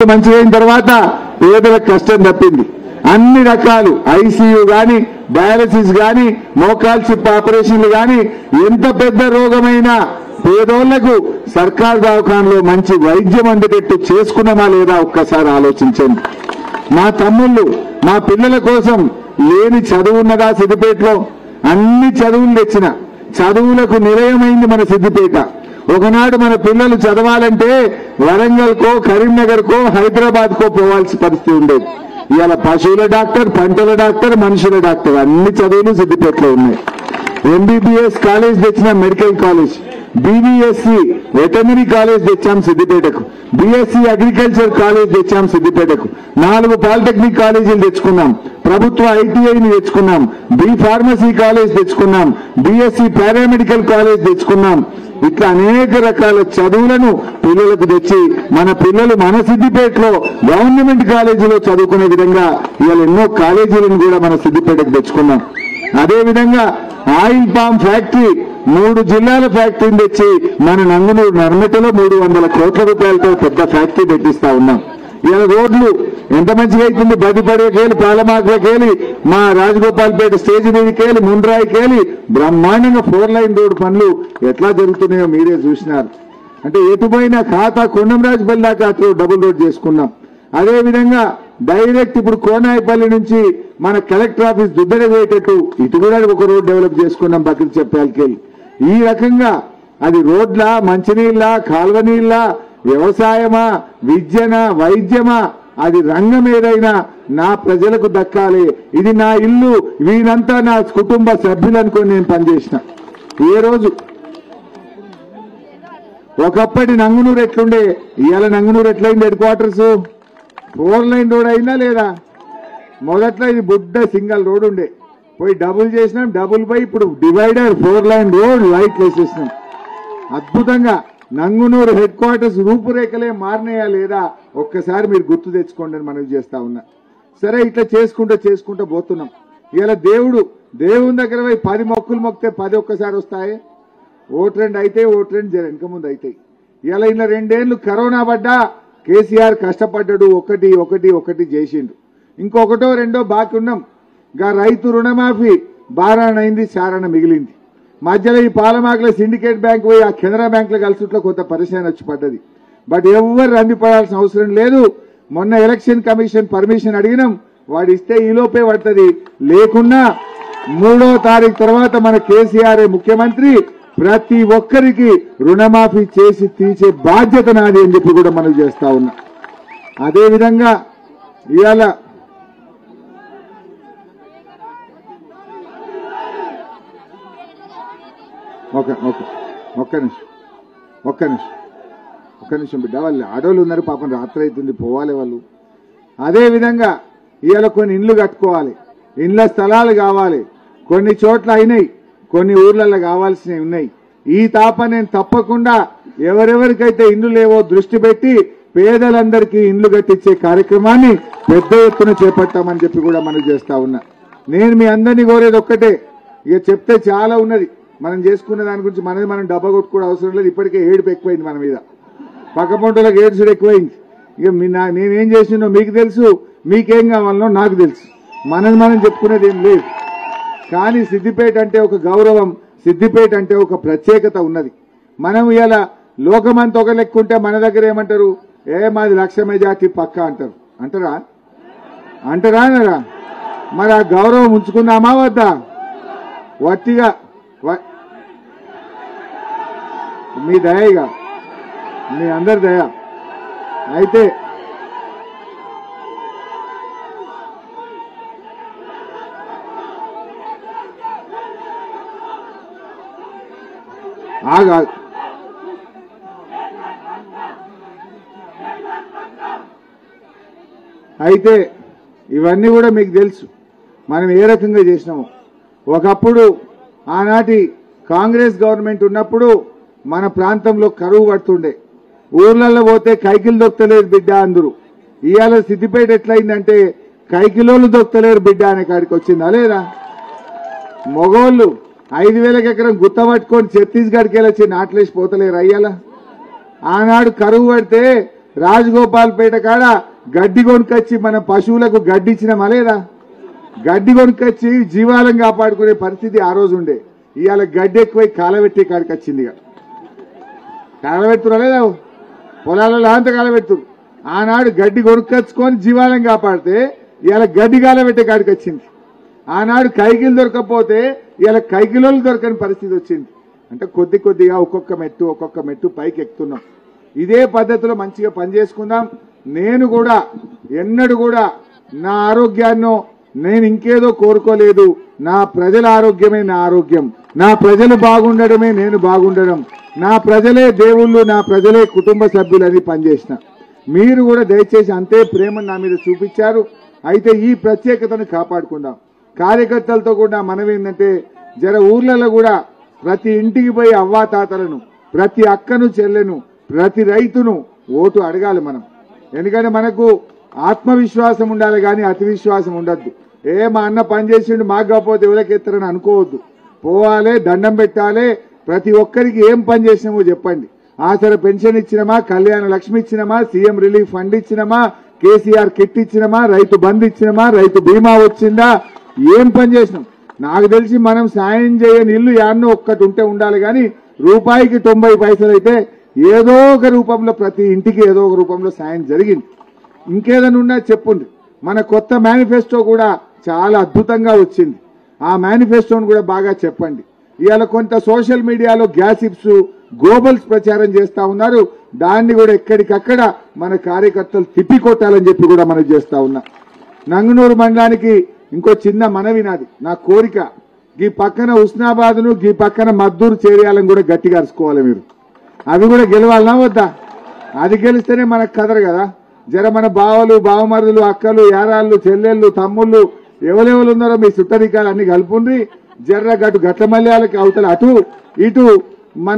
మంచిగా అయిన తర్వాత పేదలకు కష్టం తప్పింది అన్ని రకాలు ఐసీయూ గాని డయాలసిస్ గాని మోకాల్ చిప్ ఆపరేషన్లు గాని ఎంత పెద్ద రోగమైనా పేదోళ్లకు సర్కార్ దవాఖానలో మంచి వైద్యం అందేటట్టు చేసుకున్నామా లేదా ఒక్కసారి ఆలోచించండి మా తమ్ముళ్ళు మా పిల్లల కోసం లేని చదువు ఉన్నదా సిద్దిపేటలో అన్ని చదువులు తెచ్చిన చదువులకు నిలయమైంది మన సిద్దిపేట ఒకనాడు మన పిల్లలు చదవాలంటే వరంగల్కో కరీంనగర్కో హైదరాబాద్కో పోవాల్సిన పరిస్థితి ఉండేది ఇవాళ పశువుల డాక్టర్ పంటల డాక్టర్ మనుషుల డాక్టర్ అన్ని చదువులు సిద్దిపేటలో ఉన్నాయి ఎంబీబీఎస్ కాలేజ్ తెచ్చిన medical college BBSc veterinary college తెచ్చాం సిద్దిపేటకు బీఎస్సీ అగ్రికల్చర్ కాలేజ్ తెచ్చాం సిద్దిపేటకు నాలుగు పాలిటెక్నిక్ కాలేజీలు తెచ్చుకున్నాం ప్రభుత్వ ఐటీఐని తెచ్చుకున్నాం బి ఫార్మసీ కాలేజ్ తెచ్చుకున్నాం బీఎస్సీ పారామెడికల్ కాలేజ్ తెచ్చుకున్నాం ఇట్లా అనేక రకాల చదువులను పిల్లలకు తెచ్చి మన పిల్లలు మన సిద్దిపేటలో గవర్నమెంట్ కాలేజీలో చదువుకునే విధంగా ఇవాళ ఎన్నో కాలేజీలను కూడా మన సిద్దిపేటకు తెచ్చుకున్నాం అదే విధంగా ఆయిల్ పామ్ ఫ్యాక్టరీ మూడు జిల్లాల ఫ్యాక్టరీని తెచ్చి మన నంగునూరు నర్మటలో మూడు వందల కోట్ల రూపాయలతో పెద్ద ఫ్యాక్టరీ పెట్టిస్తా ఉన్నాం ఇలా రోడ్లు ఎంత మంచిగా అవుతుంది బదిపడేకేలి పాలమాకులకేలి మా రాజగోపాల్పేట స్టేజ్ మీదకేలి ముండ్రాయికేలి బ్రహ్మాండంగా ఫోర్ లైన్ రోడ్ పనులు ఎట్లా జరుగుతున్నాయో మీరే చూసినారు అంటే ఎటుపోయినా ఖాతా కొండంరాజుపల్లి దాకా అటు డబుల్ రోడ్ చేసుకున్నాం అదే విధంగా డైరెక్ట్ ఇప్పుడు కోనాయిపల్లి నుంచి మన కలెక్టర్ ఆఫీస్ దుద్దడ పోయేటట్టు ఇటు కూడా ఒక రోడ్ డెవలప్ చేసుకున్నాం బకిరి చెప్పాలకెళ్ళి ఈ రకంగా అది రోడ్ల మంచినీళ్ళ కాల్వ నీళ్ళ వ్యవసాయమా విద్యనా వైద్యమా అది రంగం ఏదైనా నా ప్రజలకు దక్కాలి ఇది నా ఇల్లు వీరంతా నా కుటుంబ సభ్యులు అనుకొని నేను పనిచేసిన ఏ రోజు ఒకప్పటి నంగునూరు ఎట్లుండే ఇవాళ నంగునూరు ఎట్లయింది headquarters four line road అయిందా లేదా మొదట్లో ఇది బుడ్డ సింగల్ రోడ్ ఉండే పోయి డబుల్ చేసినాం డబుల్ పై ఇప్పుడు divider four line road light వేసేసినాం అద్భుతంగా నంగునూరు హెడ్ క్వార్టర్స్ రూపురేఖలే మారినాయా లేదా ఒక్కసారి మీరు గుర్తు తెచ్చుకోండి అని మనవి చేస్తా ఉన్నా సరే ఇట్లా చేసుకుంటూ చేసుకుంటూ పోతున్నాం ఇలా దేవుడు దేవుని దగ్గర పోయి పది మొక్కులు మొక్కితే పది ఒక్కసారి వస్తాయి ఓటు రెండు అయితే ఓటు రెండు జర వెనక ముందు అవుతాయి ఇలా ఇలా రెండేళ్లు కరోనా పడ్డా కేసీఆర్ కష్టపడ్డాడు ఒకటి ఒకటి ఒకటి చేసిండు ఇంకొకటో రెండో బాకీ ఉన్నాం గా రైతు రుణమాఫీ బారానైంది చారణ మిగిలింది మధ్యలో ఈ పాలమాకల సిండికేట్ బ్యాంక్ పోయి ఆ కెనరా బ్యాంక్ లో కలిసిట్లో కొంత పరిశ్రమ వచ్చి పడ్డది బట్ ఎవరు రంది పడాల్సిన అవసరం లేదు మొన్న ఎలక్షన్ కమిషన్ పర్మిషన్ అడిగినాం వాడు ఇస్తే ఈ లోపే పడుతుంది లేకున్నా మూడో తారీఖు తర్వాత మన కేసీఆర్ ముఖ్యమంత్రి ప్రతి ఒక్కరికి రుణమాఫీ చేసి తీసే బాధ్యత నాది అని చెప్పి కూడా మనం చేస్తా ఉన్నా అదే విధంగా ఇవాళ ఒక ఒక ఒక్క నిమిషం ఒక్క నిమిషం ఒక్క నిమిషం బిడ్డ వాళ్ళు ఆడవాళ్ళు ఉన్నారు పాపం రాత్రి అవుతుంది పోవాలి వాళ్ళు అదే విధంగా ఇవాళ కొన్ని ఇండ్లు కట్టుకోవాలి ఇండ్ల స్థలాలు కావాలి కొన్ని చోట్ల అయినాయి కొన్ని ఊర్లలో కావాల్సినవి ఉన్నాయి ఈ తాప నేను తప్పకుండా ఎవరెవరికైతే ఇండ్లు లేవో దృష్టి పెట్టి పేదలందరికీ ఇండ్లు కట్టించే కార్యక్రమాన్ని పెద్ద ఎత్తున చేపట్టామని చెప్పి కూడా మనం చేస్తా ఉన్నా నేను మీ అందరినీ కోరేది ఒక్కటే ఇక చెప్తే చాలా ఉన్నది మనం చేసుకున్న దాని గురించి మనది మనం డబ్బా కొట్టుకోవడం అవసరం లేదు ఇప్పటికే ఏడుపు ఎక్కువైంది మన మీద పక్క పొంటలకు ఏడుసుడు ఎక్కువైంది ఇక మీ నా నేనేం చేసినో మీకు తెలుసు మీకేం కావాలనో నాకు తెలుసు మనది మనం చెప్పుకునేది ఏం లేదు కానీ సిద్దిపేట అంటే ఒక గౌరవం సిద్దిపేట అంటే ఒక ప్రత్యేకత ఉన్నది మనం ఇలా లోకమంతా ఒక లెక్క ఉంటే మన దగ్గర ఏమంటారు ఏ మాది లక్ష మెజార్టీ పక్క అంటారు అంటారా అంటారా అనరా మరి ఆ గౌరవం ఉంచుకుందామా వద్దా వట్టిగా వ- మీ దయగా మీ అందరి దయ అయితే ఆగా అయితే ఇవన్నీ కూడా మీకు తెలుసు మనం ఏ రకంగా చేసినాము ఒకప్పుడు ఆనాటి కాంగ్రెస్ గవర్నమెంట్ ఉన్నప్పుడు మన ప్రాంతంలో కరువు పడుతుండే ఊర్లలో పోతే కైకిలు దొక్కలేదు బిడ్డ అందరు ఇవాళ సిద్దిపేట ఎట్లయిందంటే కైకిలోలు దొక్కలేరు బిడ్డ అనే కాడికి వచ్చిందా లేదా మగోళ్ళు ఐదు వేలకు ఎకరం గుత్త పట్టుకొని ఛత్తీస్గఢ్కి వెళ్ళి వచ్చి నాట్లేసి పోతలేరు అయ్యాల ఆనాడు కరువు పడితే రాజగోపాల్పేట కాడ గడ్డి కొనుకొచ్చి మన పశువులకు గడ్డి ఇచ్చినామా లేదా గడ్డి కొనుక్కొచ్చి జీవాలను కాపాడుకునే పరిస్థితి ఆ రోజు ఉండే ఇవాళ గడ్డి ఎక్కువై కాలబెట్టే కాడికి వచ్చింది ఇక కాలబెడుతున్నా లేదా పొలాలలో అంత కాలబెడుతురు ఆనాడు గడ్డి కొనుక్కొచ్చుకొని జీవాలను కాపాడితే ఇవాళ గడ్డి కాలబెట్టే కాడికి వచ్చింది ఆనాడు కైకిలు దొరకకపోతే ఇవాళ కైకిలోలు దొరకని పరిస్థితి వచ్చింది అంటే కొద్ది కొద్దిగా ఒక్కొక్క మెట్టు ఒక్కొక్క మెట్టు పైకి ఎక్కుతున్నాం ఇదే పద్ధతిలో మంచిగా పనిచేసుకుందాం నేను కూడా ఎన్నడూ కూడా నా ఆరోగ్యాన్నో నేను ఇంకేదో కోరుకోలేదు నా ప్రజల ఆరోగ్యమే నా ఆరోగ్యం నా ప్రజలు బాగుండడమే నేను బాగుండడం నా ప్రజలే దేవుళ్ళు నా ప్రజలే కుటుంబ సభ్యులని పనిచేసిన మీరు కూడా దయచేసి అంతే ప్రేమను నా మీద చూపించారు అయితే ఈ ప్రత్యేకతను కాపాడుకుందాం కార్యకర్తలతో కూడా మనం ఏంటంటే జర ఊర్లలో కూడా ప్రతి ఇంటికి పోయి అవ్వాతాతలను ప్రతి అక్కను చెల్లెను ప్రతి రైతును ఓటు అడగాలి మనం ఎందుకంటే మనకు ఆత్మవిశ్వాసం ఉండాలి కానీ అతి విశ్వాసం ఉండద్దు ఏ మా అన్న పని చేసిండు మాకు కాకపోతే ఎవరికెత్తారని అనుకోవద్దు పోవాలి దండం పెట్టాలి ప్రతి ఒక్కరికి ఏం పని చేసినామో చెప్పండి ఆసర పెన్షన్ ఇచ్చినమా కళ్యాణ లక్ష్మి ఇచ్చినమా సీఎం రిలీఫ్ ఫండ్ ఇచ్చినమా కేసీఆర్ కిట్ ఇచ్చినమా రైతు బంద్ ఇచ్చినమా రైతు బీమా వచ్చిందా ఏం పని చేసినాం నాకు తెలిసి మనం సాయం చేయని ఇల్లు యాన్నో ఒక్కటి ఉంటే ఉండాలి కానీ రూపాయికి తొంభై పైసలు అయితే ఏదో ఒక రూపంలో ప్రతి ఇంటికి ఏదో ఒక రూపంలో సాయం జరిగింది ఇంకేదైనా ఉన్నా చెప్పుండ్రి మన కొత్త మేనిఫెస్టో కూడా చాలా అద్భుతంగా వచ్చింది ఆ మేనిఫెస్టోను కూడా బాగా చెప్పండి ఇవాళ కొంత సోషల్ మీడియాలో గ్యాసిప్స్ గోబల్స్ ప్రచారం చేస్తా ఉన్నారు దాన్ని కూడా ఎక్కడికక్కడ మన కార్యకర్తలు తిప్పికొట్టాలని చెప్పి కూడా మనం చేస్తా ఉన్నా నంగునూరు మండలానికి ఇంకో చిన్న మనవి నాది నా కోరిక ఈ పక్కన ఉస్నాబాద్ను ఈ పక్కన మద్దూరు చేరేయాలని కూడా గట్టిగా అరుచుకోవాలి మీరు అవి కూడా గెలవాలనా వద్దా అది గెలిస్తేనే మనకు కదరు కదా జర మన బావలు బావమరుదులు అక్కలు యారాళ్ళు చెల్లెళ్ళు తమ్ముళ్ళు ఎవరెవరు ఉన్నారో మీ సుట్టరికాలు అన్ని కలుపుండ్రి జర్ర గటు గట్ల మల్యాలకి అవతల అటు ఇటు మన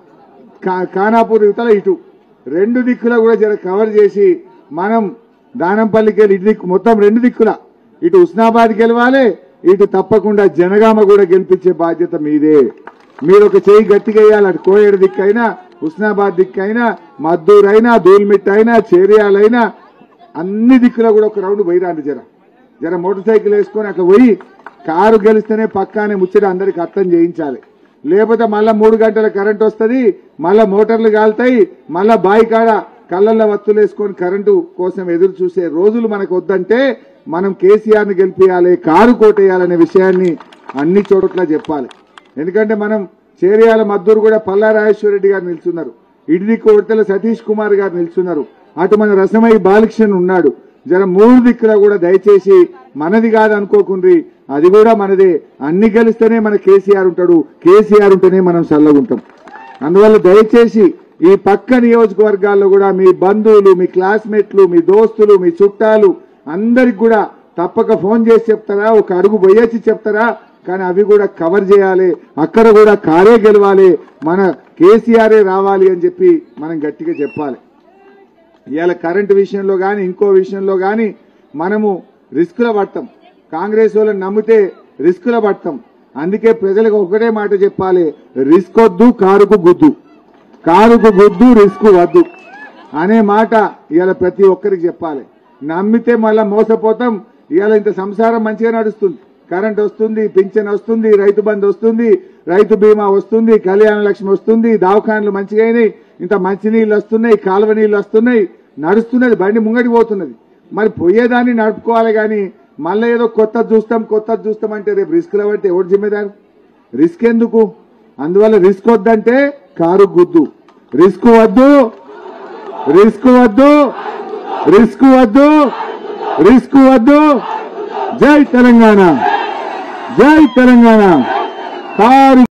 కా- ఖానాపూర్ యువతల ఇటు రెండు దిక్కుల కూడా జర కవర్ చేసి మనం దానంపల్లికి వెళ్ళి ఇటు దిక్కు మొత్తం రెండు దిక్కుల ఇటు ఉస్నాబాద్ గెలవాలి ఇటు తప్పకుండా జనగామ కూడా గెలిపించే బాధ్యత మీదే మీరు ఒక చేయి గట్టిగా వేయాలి అటు కోయేడు దిక్కైనా ఉస్నాబాద్ దిక్కైనా మద్దూరు అయినా దూల్మిట్ అయినా చేరియాలైనా అన్ని దిక్కులో కూడా ఒక రౌండ్ పోయిరాండి జర జర మోటార్ సైకిల్ వేసుకొని అట్లా పోయి కారు గెలిస్తేనే పక్కానే ముచ్చట అందరికి అర్థం చేయించాలి లేకపోతే మళ్ళా మూడు గంటల కరెంట్ వస్తది మళ్ళా మోటార్లు కాలుతాయి మళ్ళా బాయి కాడ కళ్ళల్లో వత్తులు వేసుకొని కరెంటు కోసం ఎదురు చూసే రోజులు మనకు వద్దంటే మనం కేసీఆర్ ని గెలిపియాలి కారు కోటేయాలనే విషయాన్ని అన్ని చోట్ల చెప్పాలి ఎందుకంటే మనం చేరియాల మద్దూరు కూడా పల్లా రాజేశ్వరరెడ్డి గారు నిల్చున్నారు ఇడిది కోటల సతీష్ కుమార్ గారు నిల్చున్నారు అటు మన రసమయ్య బాలకృష్ణన్ ఉన్నాడు జర మూడు దిక్కుల కూడా దయచేసి మనది కాదు అనుకోకుండ్రి అది కూడా మనదే అన్ని గెలిస్తేనే మన కేసీఆర్ ఉంటాడు కేసీఆర్ ఉంటేనే మనం చల్లగుంటాం అందువల్ల దయచేసి ఈ పక్క నియోజకవర్గాల్లో కూడా మీ బంధువులు మీ క్లాస్మేట్లు మీ దోస్తులు మీ చుట్టాలు అందరికి కూడా తప్పక ఫోన్ చేసి చెప్తారా ఒక అడుగు పోయేసి చెప్తారా కానీ అవి కూడా కవర్ చేయాలి అక్కడ కూడా కారే గెలవాలి మన కేసీఆరే రావాలి అని చెప్పి మనం గట్టిగా చెప్పాలి ఇవాళ కరెంటు విషయంలో కానీ ఇంకో విషయంలో కానీ మనము రిస్కుల పడతాం కాంగ్రెస్ వాళ్ళని నమ్మితే రిస్కుల పడతాం అందుకే ప్రజలకు ఒకటే మాట చెప్పాలి రిస్క్ వద్దు కారుకు గుద్దు కారుకు గుద్దు రిస్క్ వద్దు అనే మాట ఇవాళ ప్రతి ఒక్కరికి చెప్పాలి నమ్మితే మళ్ళా మోసపోతాం ఇవాళ ఇంత సంసారం మంచిగా నడుస్తుంది కరెంట్ వస్తుంది పింఛన్ వస్తుంది రైతు బంధు వస్తుంది రైతు బీమా వస్తుంది కళ్యాణ లక్ష్మి వస్తుంది దవాఖాన్లు మంచిగా అయినాయి ఇంత మంచి నీళ్ళు వస్తున్నాయి కాలువ నీళ్ళు వస్తున్నాయి నడుస్తున్నది బండి ముంగడి పోతున్నది మరి పోయేదాన్ని నడుపుకోవాలి కానీ మళ్ళీ ఏదో కొత్త చూస్తాం కొత్త చూస్తాం అంటే రేపు రిస్క్ అంటే ఎవరు జిమ్మేదారు రిస్క్ ఎందుకు అందువల్ల రిస్క్ వద్దంటే కారు గుద్దు రిస్క్ వద్దు రిస్క్ వద్దు రిస్క్ వద్దు రిస్క్ వద్దు జై తెలంగాణ జై తెలంగాణ కారు